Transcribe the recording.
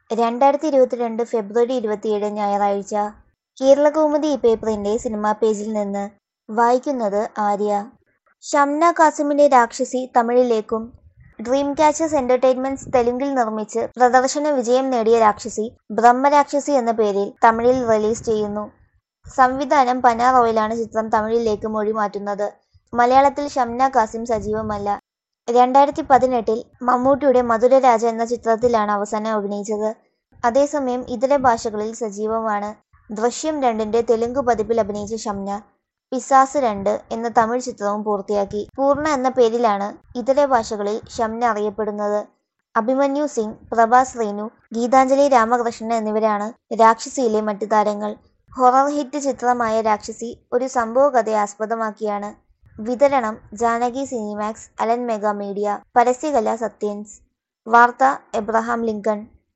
രണ്ടായിരത്തി ഇരുപത്തിരണ്ട് ഫെബ്രുവരി ഇരുപത്തിയേഴ് ഞായറാഴ്ച കേരളകൗമുദി പേപ്പറിന്റെ സിനിമാ പേജിൽ നിന്ന് വായിക്കുന്നത് ആര്യ ഷംന കാസിമിന്റെ രാക്ഷസി തമിഴിലേക്കും ഡ്രീം ക്യാച്ചേഴ്സ് എന്റർടൈൻമെന്റ്സ് തെലുങ്കിൽ നിർമ്മിച്ച് പ്രദർശന വിജയം നേടിയ രാക്ഷസി ബ്രഹ്മരാക്ഷസി എന്ന പേരിൽ തമിഴിൽ റിലീസ് ചെയ്യുന്നു സംവിധാനം പന റോയലാണ് ചിത്രം തമിഴിലേക്ക് മൊഴി മാറ്റുന്നത് മലയാളത്തിൽ ഷംന കാസിം സജീവമല്ല രണ്ടായിരത്തി പതിനെട്ടിൽ മമ്മൂട്ടിയുടെ മധുരരാജ എന്ന ചിത്രത്തിലാണ് അവസാനം അഭിനയിച്ചത് അതേസമയം ഇതര ഭാഷകളിൽ സജീവമാണ് ദൃശ്യം രണ്ടിന്റെ തെലുങ്ക് പതിപ്പിൽ അഭിനയിച്ച ഷംന പിസാസ് രണ്ട് എന്ന തമിഴ് ചിത്രവും പൂർത്തിയാക്കി പൂർണ്ണ എന്ന പേരിലാണ് ഇതര ഭാഷകളിൽ ഷംന അറിയപ്പെടുന്നത് അഭിമന്യു സിംഗ് പ്രഭാസ് റീനു ഗീതാഞ്ജലി രാമകൃഷ്ണൻ എന്നിവരാണ് രാക്ഷസിയിലെ മറ്റു താരങ്ങൾ ഹൊറർ ഹിറ്റ് ചിത്രമായ രാക്ഷസി ഒരു സംഭവ കഥയെ ആസ്പദമാക്കിയാണ് വിതരണം Janaki Cinemax Alan mega media പരസ്യകല സത്യൻസ് വാർത്ത എബ്രഹാം ലിങ്കൺ